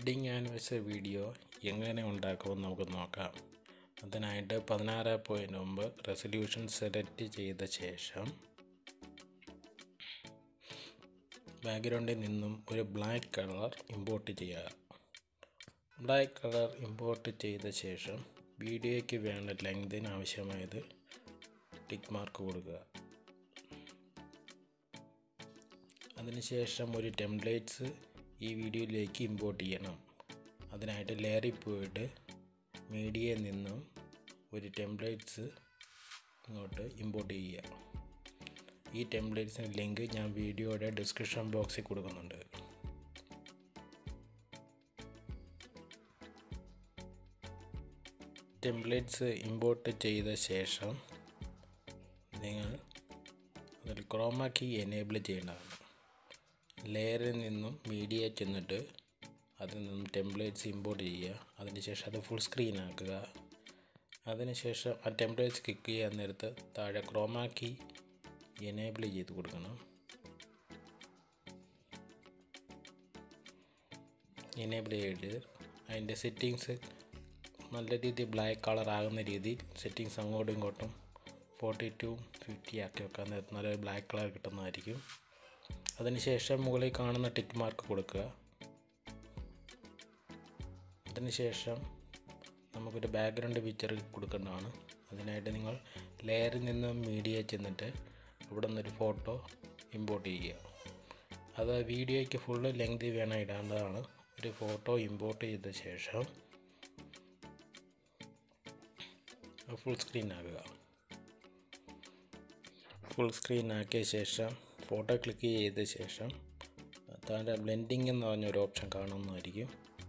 wedding anniversary video എങ്ങനെ ഉണ്ടാക്കുമെന്ന് നമുക്ക് നോക്കാം അതിനായിട്ട് പതിനാറ് പോയിൻറ്റ് ഒമ്പത് റെസൊല്യൂഷൻ സെലക്ട് ചെയ്ത ശേഷം ബാക്ക്ഗ്രൗണ്ടിൽ നിന്നും ഒരു ബ്ലാക്ക് കളർ ഇമ്പോർട്ട് ചെയ്യുക ബ്ലാക്ക് കളർ ഇമ്പോർട്ട് ചെയ്ത ശേഷം വീഡിയോയ്ക്ക് വേണ്ട ലെങ്തിന് ആവശ്യമായത് ടിക്ക് മാർക്ക് കൊടുക്കുക അതിനുശേഷം ഒരു ടെംപ്ലേറ്റ്സ് ഈ വീഡിയോയിലേക്ക് ഇമ്പോർട്ട് ചെയ്യണം അതിനായിട്ട് ലെയറിൽ പോയിട്ട് മീഡിയയിൽ നിന്നും ഒരു ടെംപ്ലേറ്റ്സ് ഇങ്ങോട്ട് ഇമ്പോർട്ട് ചെയ്യുക ഈ ടെംപ്ലേറ്റ്സിന് ലിങ്ക് ഞാൻ വീഡിയോയുടെ ഡിസ്ക്രിപ്ഷൻ ബോക്സിൽ കൊടുക്കുന്നുണ്ട് ടെംപ്ലേറ്റ്സ് ഇമ്പോർട്ട് ചെയ്ത ശേഷം നിങ്ങൾ അതിൽ ക്രോമ കീ എനേബിൾ ചെയ്യേണ്ടതാണ് ലെയറിൽ നിന്നും മീഡിയ ചെന്നിട്ട് അതിൽ നിന്നും ടെംപ്ലേറ്റ്സ് ഇമ്പോർട്ട് ചെയ്യുക അതിനുശേഷം അത് ഫുൾ സ്ക്രീൻ ആക്കുക അതിനുശേഷം ആ ടെംപ്ലേറ്റ്സ് ക്ലിക്ക് ചെയ്യാൻ നേരത്ത് താഴെ ക്രോമ കീ എനേബിൾ ചെയ്ത് കൊടുക്കണം എനേബിൾ ചെയ്ത് അതിൻ്റെ സെറ്റിങ്സ് നല്ല രീതിയിൽ ബ്ലാക്ക് കളർ ആകുന്ന രീതിയിൽ സെറ്റിങ്സ് അങ്ങോട്ടും ഇങ്ങോട്ടും ഫോർട്ടി ടു ഫിഫ്റ്റി ആക്കി വെക്കാൻ നേരത്ത് നല്ല ബ്ലാക്ക് കളർ കിട്ടുന്നതായിരിക്കും അതിനുശേഷം മുകളിൽ കാണുന്ന ടിക്ക് മാർക്ക് കൊടുക്കുക അതിനുശേഷം നമുക്കൊരു ബാക്ക്ഗ്രൗണ്ട് പിക്ചർ കൊടുക്കേണ്ടതാണ് അതിനായിട്ട് നിങ്ങൾ ലെയറിൽ നിന്ന് മീഡിയ ചെന്നിട്ട് ഇവിടെ നിന്നൊരു ഫോട്ടോ ഇമ്പോർട്ട് ചെയ്യുക അത് വീഡിയോയ്ക്ക് ഫുള്ള് ലെങ്ത് വേണം ഇടേണ്ടതാണ് ഒരു ഫോട്ടോ ഇമ്പോർട്ട് ചെയ്ത ശേഷം ഫുൾ സ്ക്രീൻ ആക്കുക ഫുൾ സ്ക്രീൻ ആക്കിയ ശേഷം ഫോട്ടോ ക്ലിക്ക് ചെയ്ത ശേഷം താഴെ ബ്ലെൻഡിങ് എന്ന് പറഞ്ഞൊരു ഓപ്ഷൻ കാണുന്നതായിരിക്കും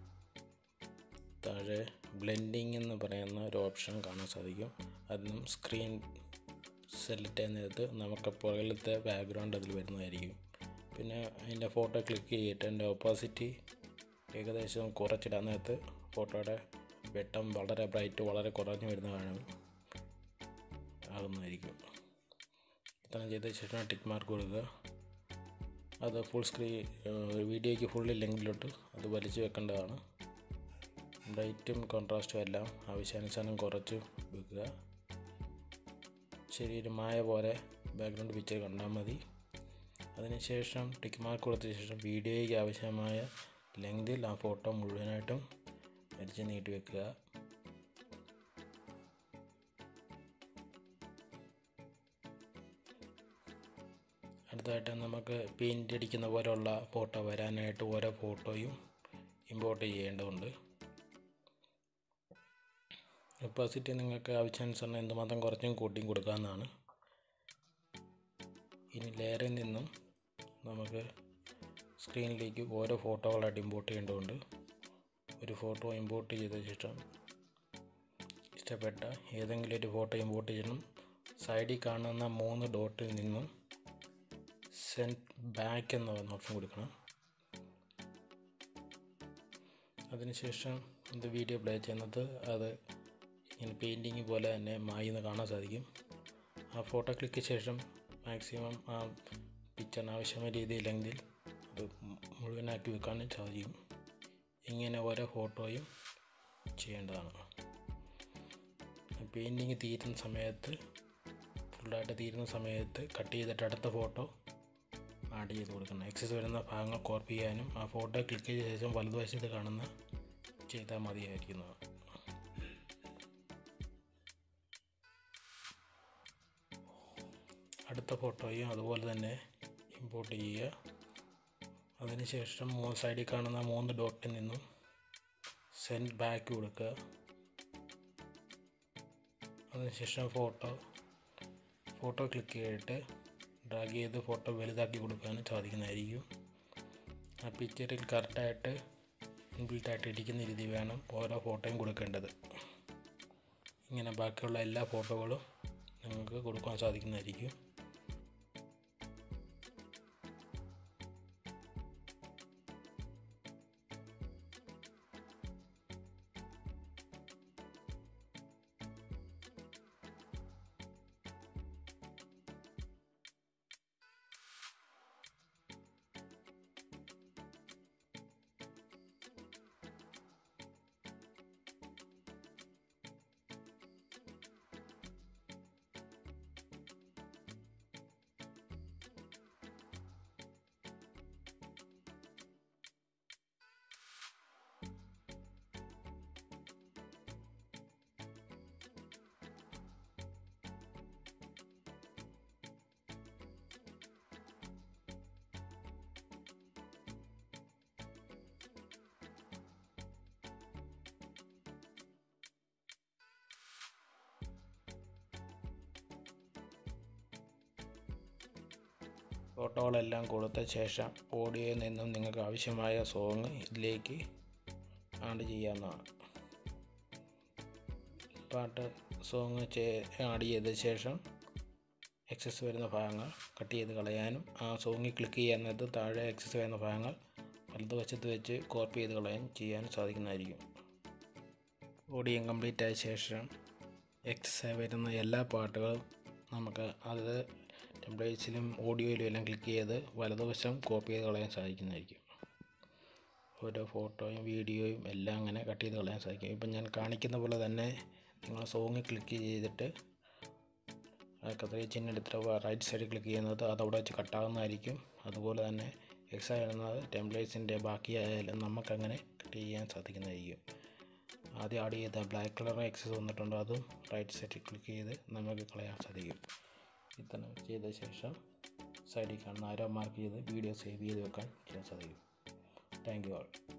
താഴെ ബ്ലെൻഡിങ് എന്ന് പറയുന്ന ഒരു ഓപ്ഷൻ കാണാൻ സാധിക്കും അതിനും സ്ക്രീൻ സെലക്ട് ചെയ്യുന്നത് നമുക്ക് പുറകിലത്തെ ബാക്ക്ഗ്രൗണ്ട് അതിൽ വരുന്നതായിരിക്കും പിന്നെ അതിൻ്റെ ഫോട്ടോ ക്ലിക്ക് ചെയ്തിട്ട് അതിൻ്റെ ഓപ്പോസിറ്റ് ഏകദേശം കുറച്ചിടാൻ നേരത്ത് ഫോട്ടോയുടെ വെട്ടം വളരെ ബ്രൈറ്റ് വളരെ കുറഞ്ഞു വരുന്ന കാണും ആകുന്നതായിരിക്കും ഇത്രയും ചെയ്ത ശേഷം ടിക്ക് മാർക്ക് കൊടുക്കുക അത് ഫുൾ സ്ക്രീൻ വീഡിയോയ്ക്ക് ഫുള്ള് ലെങ്കിലോട്ട് അത് വലിച്ചു വെക്കേണ്ടതാണ് ബ്രൈറ്റും കോൺട്രാസ്റ്റും എല്ലാം ആവശ്യാനുസരണം കുറച്ച് വെക്കുക ശരിയൊരു മായ പോലെ ബാക്ക്ഗ്രൗണ്ട് പിക്ചർ കണ്ടാൽ മതി അതിനുശേഷം ടിക്ക് മാർക്ക് കൊടുത്ത ശേഷം വീഡിയോയ്ക്ക് ആവശ്യമായ ലെങ്തിൽ ആ ഫോട്ടോ മുഴുവനായിട്ടും വലിച്ച് നീട്ടി വെക്കുക അടുത്തായിട്ട് നമുക്ക് പെയിൻ്റ് അടിക്കുന്ന പോലെയുള്ള ഫോട്ടോ വരാനായിട്ട് ഓരോ ഫോട്ടോയും ഇമ്പോർട്ട് ചെയ്യേണ്ടതുണ്ട് ഒപ്പാസിറ്റി നിങ്ങൾക്ക് ആവശ്യാനുസരണം എന്തുമാത്രം കുറച്ചും കൂട്ടിയും കൊടുക്കാവുന്നതാണ് ഇനി ലെയറിൽ നിന്നും നമുക്ക് സ്ക്രീനിലേക്ക് ഓരോ ഫോട്ടോകളായിട്ട് ഇമ്പോർട്ട് ചെയ്യേണ്ടതുണ്ട് ഒരു ഫോട്ടോ ഇമ്പോർട്ട് ചെയ്ത ശേഷം ഇഷ്ടപ്പെട്ട ഏതെങ്കിലും ഒരു ഫോട്ടോ ഇമ്പോർട്ട് ചെയ്യണം സൈഡിൽ കാണുന്ന മൂന്ന് ഡോട്ടിൽ നിന്നും സെൻഡ് ബാക്ക് എന്ന് പറയുന്ന ഓപ്ഷൻ കൊടുക്കണം അതിനുശേഷം ഇത് വീഡിയോ പ്ലേ ചെയ്യുന്നത് അത് ഇങ്ങനെ പെയിൻറ്റിങ് പോലെ തന്നെ മായിന്ന് കാണാൻ സാധിക്കും ആ ഫോട്ടോ ക്ലിക്ക് ശേഷം മാക്സിമം ആ പിക്ചറിന് ആവശ്യമായ രീതിയിൽ ലെങ്തിൽ അത് മുഴുവനാക്കി വെക്കാനും സാധിക്കും ഇങ്ങനെ ഓരോ ഫോട്ടോയും ചെയ്യേണ്ടതാണ് പെയിൻറ്റിങ് തീരുന്ന സമയത്ത് ഫുള്ളായിട്ട് തീരുന്ന സമയത്ത് കട്ട് ചെയ്തിട്ട് അടുത്ത ഫോട്ടോ ആഡ് ചെയ്ത് കൊടുക്കണം എക്സസ് വരുന്ന ഭാഗങ്ങൾ കോപ്പി ചെയ്യാനും ആ ഫോട്ടോ ക്ലിക്ക് ചെയ്ത ശേഷം വലതുവശത്ത് കാണുന്ന ചെയ്താൽ മതിയായിരിക്കുന്നത് അടുത്ത ഫോട്ടോയും അതുപോലെ തന്നെ ഇമ്പോർട്ട് ചെയ്യുക അതിനുശേഷം മൂന്ന് സൈഡിൽ കാണുന്ന മൂന്ന് ഡോട്ടിൽ നിന്നും സെൻഡ് ബാക്ക് കൊടുക്കുക അതിനുശേഷം ഫോട്ടോ ഫോട്ടോ ക്ലിക്ക് ചെയ്തിട്ട് ഡ്രാഗ് ചെയ്ത് ഫോട്ടോ വലുതാക്കി കൊടുക്കാനും സാധിക്കുന്നതായിരിക്കും ആ പിക്ചറിൽ കറക്റ്റായിട്ട് ഇൻബിൽട്ടായിട്ട് ഇരിക്കുന്ന രീതി വേണം ഓരോ ഫോട്ടോയും കൊടുക്കേണ്ടത് ഇങ്ങനെ ബാക്കിയുള്ള എല്ലാ ഫോട്ടോകളും നിങ്ങൾക്ക് കൊടുക്കാൻ സാധിക്കുന്നതായിരിക്കും ഫോട്ടോകളെല്ലാം കൊടുത്ത ശേഷം ഓഡിയോയിൽ നിന്നും നിങ്ങൾക്ക് ആവശ്യമായ സോങ് ഇതിലേക്ക് ആഡ് ചെയ്യാവുന്നതാണ് പാട്ട് സോങ് ആഡ് ചെയ്ത ശേഷം എക്സസ് വരുന്ന ഭാഗങ്ങൾ കട്ട് ചെയ്ത് കളയാനും ആ സോങ്ങിൽ ക്ലിക്ക് ചെയ്യാനത് താഴെ എക്സസ് വരുന്ന ഭാഗങ്ങൾ വലതുവശത്ത് വെച്ച് കോപ്പി ചെയ്ത് കളയാൻ ചെയ്യാൻ സാധിക്കുന്നതായിരിക്കും ഓഡിയോ കംപ്ലീറ്റ് ആയ ശേഷം എക്സസ് വരുന്ന എല്ലാ പാട്ടുകളും നമുക്ക് അത് ടെംപ്ലേറ്റ്സിലും ഓഡിയോയിലും എല്ലാം ക്ലിക്ക് ചെയ്ത് വലതുവശം കോപ്പി ചെയ്ത് കളയാൻ സാധിക്കുന്നതായിരിക്കും ഓരോ ഫോട്ടോയും വീഡിയോയും എല്ലാം അങ്ങനെ കട്ട് ചെയ്ത് കളയാൻ സാധിക്കും ഇപ്പം ഞാൻ കാണിക്കുന്ന പോലെ തന്നെ നിങ്ങൾ സോങ്ങിൽ ക്ലിക്ക് ചെയ്തിട്ട് കത്രിക ചിഹ്നം എടുത്തിട്ട് റൈറ്റ് സൈഡിൽ ക്ലിക്ക് ചെയ്യുന്നത് അത് അവിടെ വെച്ച് കട്ടാകുന്നതായിരിക്കും അതുപോലെ തന്നെ എക്സാ എഴുതുന്നത് ടെംപ്ലേറ്റ്സിൻ്റെ ബാക്കിയായാലും നമുക്കങ്ങനെ കട്ട് ചെയ്യാൻ സാധിക്കുന്നതായിരിക്കും ആദ്യം ആഡ് ചെയ്ത ബ്ലാക്ക് കളർ എക്സസ് വന്നിട്ടുണ്ട് അതും റൈറ്റ് സൈഡിൽ ക്ലിക്ക് ചെയ്ത് നമുക്ക് കളയാൻ സാധിക്കും ഇത്ര ചെയ്ത ശേഷം സൈഡിൽ കാണുന്ന ആരോ മാർക്ക് ചെയ്ത് വീഡിയോ സേവ് ചെയ്ത് വെക്കാൻ ചെയ്യാൻ സാധിക്കും താങ്ക് യു ആൾ